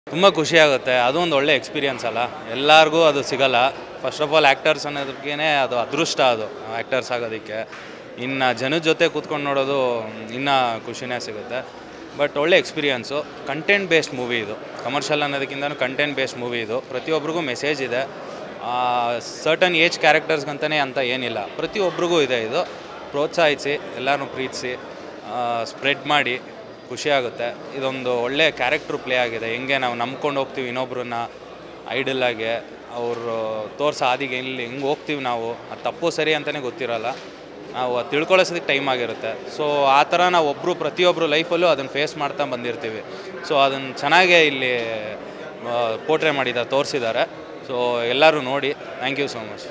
ತುಂಬ ಖುಷಿ ಆಗುತ್ತೆ ಅದು ಒಂದು ಒಳ್ಳೆ ಎಕ್ಸ್ಪೀರಿಯನ್ಸ್ ಅಲ್ಲ ಎಲ್ಲರಿಗೂ ಅದು ಸಿಗಲ್ಲ ಫಸ್ಟ್ ಆಫ್ ಆಲ್ ಆ್ಯಕ್ಟರ್ಸ್ ಅನ್ನೋದಕ್ಕೇ ಅದು ಅದೃಷ್ಟ ಅದು ಆ್ಯಕ್ಟರ್ಸ್ ಆಗೋದಕ್ಕೆ ಇನ್ನು ಜನದ ಜೊತೆ ಕೂತ್ಕೊಂಡು ನೋಡೋದು ಇನ್ನೂ ಖುಷಿನೇ ಸಿಗುತ್ತೆ ಬಟ್ ಒಳ್ಳೆ ಎಕ್ಸ್ಪೀರಿಯನ್ಸು ಕಂಟೆಂಟ್ ಬೇಸ್ಡ್ ಮೂವಿ ಇದು ಕಮರ್ಷಿಯಲ್ ಅನ್ನೋದಕ್ಕಿಂತ ಕಂಟೆಂಟ್ ಬೇಸ್ಡ್ ಮೂವಿ ಇದು ಪ್ರತಿಯೊಬ್ಬರಿಗೂ ಮೆಸೇಜ್ ಇದೆ ಸರ್ಟನ್ ಏಜ್ ಕ್ಯಾರೆಕ್ಟರ್ಸ್ಗಂತಲೇ ಅಂತ ಏನಿಲ್ಲ ಪ್ರತಿಯೊಬ್ಬರಿಗೂ ಇದೆ ಇದು ಪ್ರೋತ್ಸಾಹಿಸಿ ಎಲ್ಲರೂ ಪ್ರೀತಿಸಿ ಸ್ಪ್ರೆಡ್ ಮಾಡಿ ಖುಷಿಯಾಗುತ್ತೆ ಇದೊಂದು ಒಳ್ಳೆ ಕ್ಯಾರೆಕ್ಟ್ರು ಪ್ಲೇ ಆಗಿದೆ ಹೆಂಗೆ ನಾವು ನಂಬ್ಕೊಂಡು ಹೋಗ್ತೀವಿ ಇನ್ನೊಬ್ರನ್ನ ಐಡಲ್ಲಾಗಿ ಅವರು ತೋರ್ಸೋ ಹಾದಿಗೆ ಇಲ್ಲಿ ಹೆಂಗೆ ಹೋಗ್ತೀವಿ ನಾವು ಅದು ತಪ್ಪು ಸರಿ ಅಂತಲೇ ಗೊತ್ತಿರಲ್ಲ ನಾವು ಅದು ತಿಳ್ಕೊಳ್ಳೋಸೋದಕ್ಕೆ ಟೈಮ್ ಆಗಿರುತ್ತೆ ಸೊ ಆ ಥರ ನಾವು ಒಬ್ಬರು ಪ್ರತಿಯೊಬ್ಬರು ಲೈಫಲ್ಲೂ ಅದನ್ನು ಫೇಸ್ ಮಾಡ್ತಾ ಬಂದಿರ್ತೀವಿ ಸೊ ಅದನ್ನು ಚೆನ್ನಾಗೇ ಇಲ್ಲಿ ಪೋಟ್ರೆ ಮಾಡಿದ್ದಾರೆ ತೋರಿಸಿದ್ದಾರೆ ಸೊ ಎಲ್ಲರೂ ನೋಡಿ ಥ್ಯಾಂಕ್ ಯು ಸೊ ಮಚ್